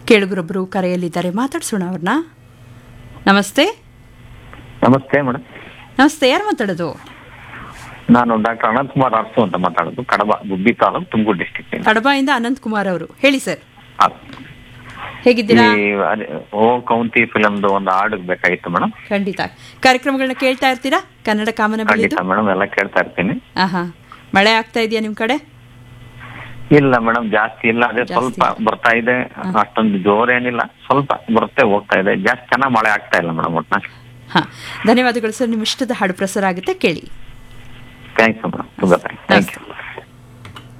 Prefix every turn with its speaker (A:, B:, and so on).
A: ಕೇಳುಗರೊಬ್ಬರು ಕರೆಯಲ್ಲಿದ್ದಾರೆ ಮಾತಾಡ್ಸೋಣ ಅವ್ರನ್ನ ನಮಸ್ತೆ
B: ನಮಸ್ತೆ ಮೇಡಮ್
A: ನಮಸ್ತೆ ಯಾರು ಮಾತಾಡೋದು
B: ನಾನು ಡಾಕ್ಟರ್ ಅನಂತ್ ಕುಮಾರ್ ಅರ್ಸು ಅಂತ ಮಾತಾಡೋದು ಕಡಬ ಗುಬ್ಬಿ ತಾಲೂಕು ತುಮಕೂರು ಡಿಸ್ಟಿಕ್
A: ಕಡಬಾಯಿಂದ ಅನಂತ್ ಕುಮಾರ್ ಅವರು ಹೇಳಿ ಸರ್ ಹೇಗಿದ್ದೀರಾ
B: ಓ ಕೌಂತಿ ಫಿಲಮ್ದು ಒಂದು ಹಾಡು ಬೇಕಾಗಿತ್ತು ಮೇಡಮ್
A: ಖಂಡಿತ ಕಾರ್ಯಕ್ರಮಗಳನ್ನ ಕೇಳ್ತಾ ಇರ್ತೀರಾ ಕನ್ನಡ ಕಾಮನ
B: ಖಂಡಿತ
A: ಬಿಲ್ಲಿದು
B: ಮೇಡಮ್ ಎಲ್ಲ ಕೇಳ್ತಾ ಇರ್ತೀನಿ
A: ಆಹಾ ಮಳೆ ಆಗ್ತಾ ಇದೆಯಾ ನಿಮ್ ಕಡೆ
B: ಇಲ್ಲ ಮೇಡಮ್ ಜಾಸ್ತಿ ಇಲ್ಲ ಅದೇ
A: ಜಾಸ್ತಿ
B: ಸ್ವಲ್ಪ ಬರ್ತಾ ಇದೆ ಅಷ್ಟೊಂದು ಜೋರೇನಿಲ್ಲ ಸ್ವಲ್ಪ ಬರುತ್ತೆ ಹೋಗ್ತಾ ಇದೆ ಜಾಸ್ತಿ ಚೆನ್ನಾಗಿ ಮಳೆ ಆಗ್ತಾ ಇಲ್ಲ ಮೇಡಮ್ ಒಟ್ನಲ್ಲಿ
A: ಹಾ ಧನ್ಯವಾದಗಳು ಸರ್ ನಿಮ್ಮ ಇಷ್ಟದ ಹಾಡು ಪ್ರಸಾರ ಆಗುತ್ತೆ ಕೇಳಿ
B: ಥ್ಯಾಂಕ್ಸ್ ಮೇಡಮ್ ತುಂಬ ಥ್ಯಾಂಕ್ ಯು